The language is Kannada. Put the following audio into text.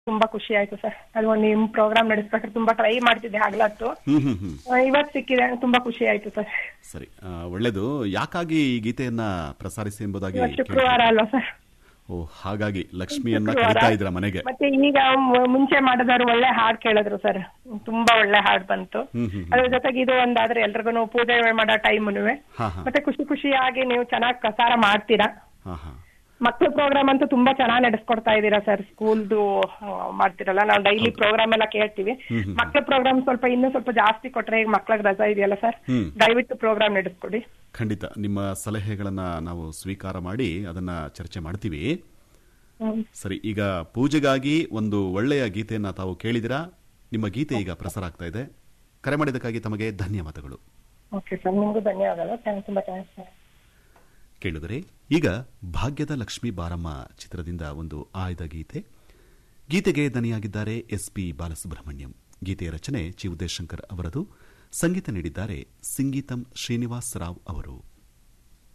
ತುಂಬಾ ಖುಷಿ ಆಯ್ತು ಸರ್ ಅದು ಒಂದು ನಿಮ್ ಪ್ರೋಗ್ರಾಮ್ ನಡೆಸ್ಬೇಕಾದ್ರೆ ತುಂಬಾ ಟ್ರೈ ಮಾಡ್ತಿದ್ದೆ ಹಗಲತ್ತು ಹ್ಮ್ ಹ್ಮ್ ಹ್ಮ್ ಆ, ಇವತ್ತು ಸಿಕ್ಕಿದೆ ತುಂಬಾ ಖುಷಿ ಆಯ್ತು ಸರ್ ಸರಿ ಆ, ಒಳ್ಳೇದು ಯಾಕಾಗಿ ಈ ಗೀತೆಯನ್ನ ಪ್ರಸಾರಿಸಿ ಎಂಬುದಾಗಿ ಇವತ್ತು ಕೇಳ್ತಾ ಶುಕ್ರವಾರ ಅಲ್ವಾ ಸರ್ ಓ ಹಾಗಾಗಿ ಲಕ್ಷ್ಮಿಯನ್ನ ಶುಕ್ರವಾರ. ಕರಿತಾ ಇದ್ರ ಮನೆಗೆ ಮತ್ತೆ ಈಗ ಮು- ಮುಂಚೆ ಮಾಡಿದವರು ಒಳ್ಳೆ ಹಾಡ್ ಕೇಳಿದ್ರು ಸರ್ ತುಂಬಾ ಒಳ್ಳೆ ಹಾಡ್ ಬಂತು ಹ್ಮ್ ಹ್ಮ್ ಅದ್ರ ಜೊತೆಗೆ ಇದು ಒಂದಾದ್ರೆ ಎಲ್ರಿಗೂ ಪೂಜೆ ಮಾಡೋ ಟೈಮ್ನುವೆ ಹಾ ಹಾ ಮತ್ತೆ ಖುಷಿ ಖುಷಿಯಾಗಿ ನೀವು ಚೆನ್ನಾಗಿ ಪ್ರಸಾರ ಮಾಡ್ತೀರಾ ಹಾ ಹಾ ಮಕ್ಳ ಪ್ರೋಗ್ರಾಮ್ ಅಂತೂ ತುಂಬಾ ಚೆನ್ನಾಗಿ ನಡೆಸ್ಕೊಡ್ತಾ ಇದ್ದೀರಾ ಸರ್ ಸ್ಕೂಲ್ದು ಮಾಡ್ತಿರಲ್ಲ ನಾವು ಡೈಲಿ ಪ್ರೋಗ್ರಾಮ್ ಎಲ್ಲ ಕೇಳ್ತೀವಿ ಮಕ್ಳ ಪ್ರೋಗ್ರಾಮ್ ಸ್ವಲ್ಪ ಇನ್ನೂ ಸ್ವಲ್ಪ ಜಾಸ್ತಿ ಕೊಟ್ರೆ ಈಗ ಮಕ್ಳಿಗೆ ರಜಾ ಇದೆಯಲ್ಲ ಸರ್ ಹ್ಮ್. ದಯವಿಟ್ಟು ಪ್ರೋಗ್ರಾಮ್ ನಡೆಸ್ಕೊಡಿ ಖಂಡಿತ ನಿಮ್ಮ ಸಲಹೆಗಳನ್ನ ನಾವು ಸ್ವೀಕಾರ ಮಾಡಿ ಅದನ್ನ ಚರ್ಚೆ ಮಾಡ್ತೀವಿ ಹ್ಮ್. ಸರಿ ಈಗ ಪೂಜೆಗಾಗಿ ಒಂದು ಒಳ್ಳೆಯ ಗೀತೆಯನ್ನ ತಾವು ಕೇಳಿದಿರಾ ನಿಮ್ಮ ಗೀತೆ ಈಗ ಪ್ರಸಾರ ಆಗ್ತಾ ಇದೆ ಕರೆ ಮಾಡಿದ್ದಕ್ಕಾಗಿ ತಮಗೆ ಧನ್ಯವಾದಗಳು ಓಕೆ ಸರ್ ನಿಮಗೂ ಧನ್ಯವಾದಗಳು ಥ್ಯಾಂಕ್ ತುಂಬಾ ಥ್ಯಾಂಕ್ಸ್ ಸರ್ ಕೇಳಿದರೆ ಈಗ ಭಾಗ್ಯದ ಲಕ್ಷ್ಮೀ ಬಾರಮ್ಮ ಚಿತ್ರದಿಂದ ಒಂದು ಆಯ್ದ ಗೀತೆ ಗೀತೆಗೆ ದನಿಯಾಗಿದ್ದಾರೆ ಎಸ್ ಪಿ ಬಾಲಸುಬ್ರಹ್ಮಣ್ಯಂ ಗೀತೆಯ ರಚನೆ ಚಿ ಉದಯಶಂಕರ್ ಅವರದು ಸಂಗೀತ ನೀಡಿದ್ದಾರೆ ಸಿಂಗೀತಂ ಶ್ರೀನಿವಾಸ್ ರಾವ್ ಅವರು